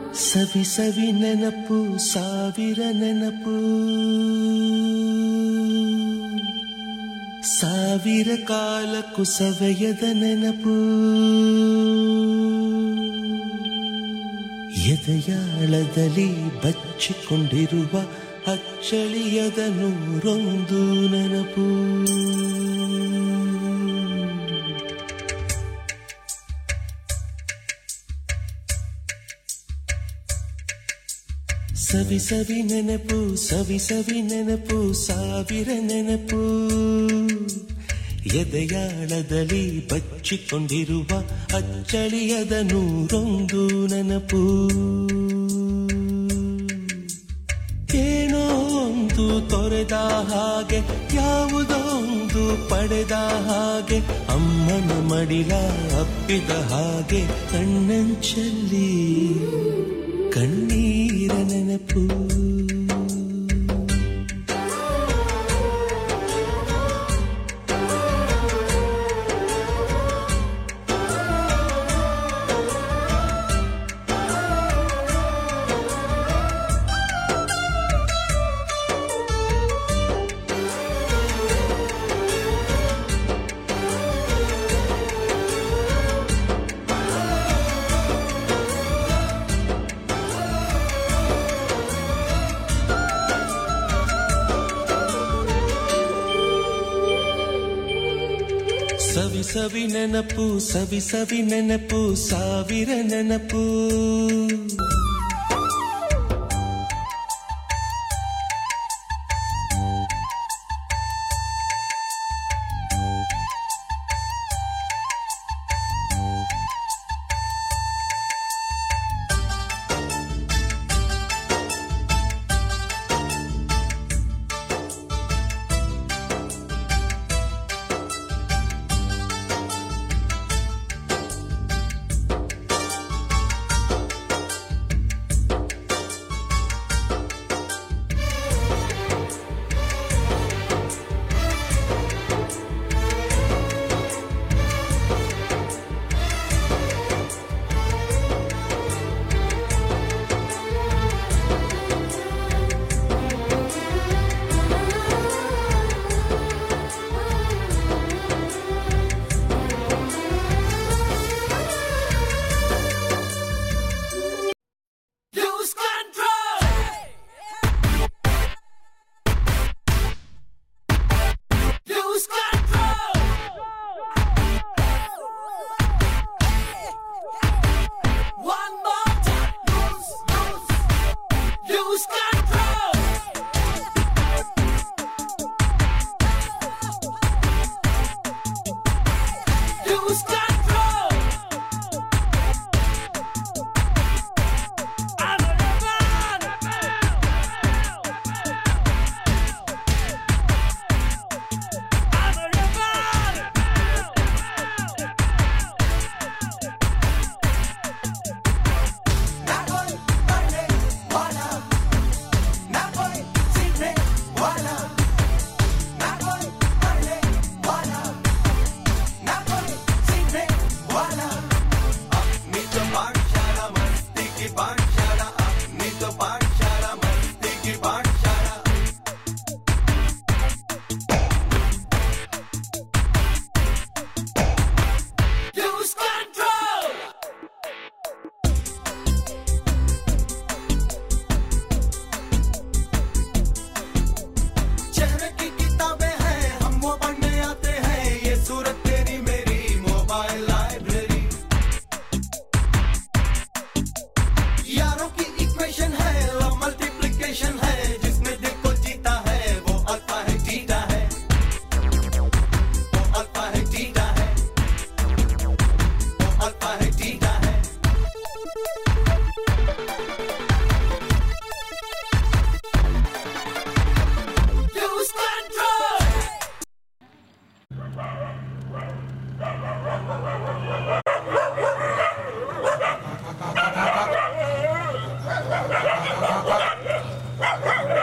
ಸವಿ ಸವಿ ನೆನಪು ಸಾವಿರ ನೆನಪು ಸಾವಿರ ಕಾಲಕ್ಕೂ ಸವೆಯದ ನೆನಪು ಎದೆಯಾಳದಲ್ಲಿ ಬಚ್ಚಿಕೊಂಡಿರುವ ಅಚ್ಚಳಿಯದ ನೂರೊಂದು ನೆನಪು ಸವಿ ಸವಿ ನೆನಪು ಸವಿ ಸವಿ ನೆನಪು ಸಾವಿರ ನೆನಪು ಎದೆಯಾಳದಲ್ಲಿ ಬಚ್ಚಿಕೊಂಡಿರುವ ಅಚ್ಚಳಿಯದ ನೂರೊಂದು ನೆನಪು ಏನೋ ಒಂದು ತೊರೆದ ಹಾಗೆ ಯಾವುದೋ ಒಂದು ಪಡೆದ ಹಾಗೆ ಅಮ್ಮನ ಮಡಿಲ ಅಪ್ಪಿದ ಹಾಗೆ ಕಣ್ಣಂಚಲ್ಲಿ ಕಣ್ಣೀರ ನೆನಪು ಸವಿ ಸವಿ ನೆನಪು ಸವಿ ಸವಿ ನೆನಪು ಸಾವಿರ ನೆನಪು Lose control! Lose control! One more time! Lose, lose, lose control! Lose control! I'm a I'm a Lose control! चेहरे की किताबें हैं हम वो पढ़ने आते हैं ये सूरत तेरी मेरी मोबाइल लाइब्रेरी यारों की इक्वेशन है लव मल्टीप्लिकेशन है जिसमें देखो जीता है वो अल्फा है जीटा है वो अल्फा है जीटा है वो अल्फा है जीटा है Lose control!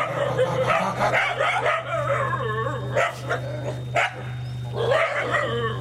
Thank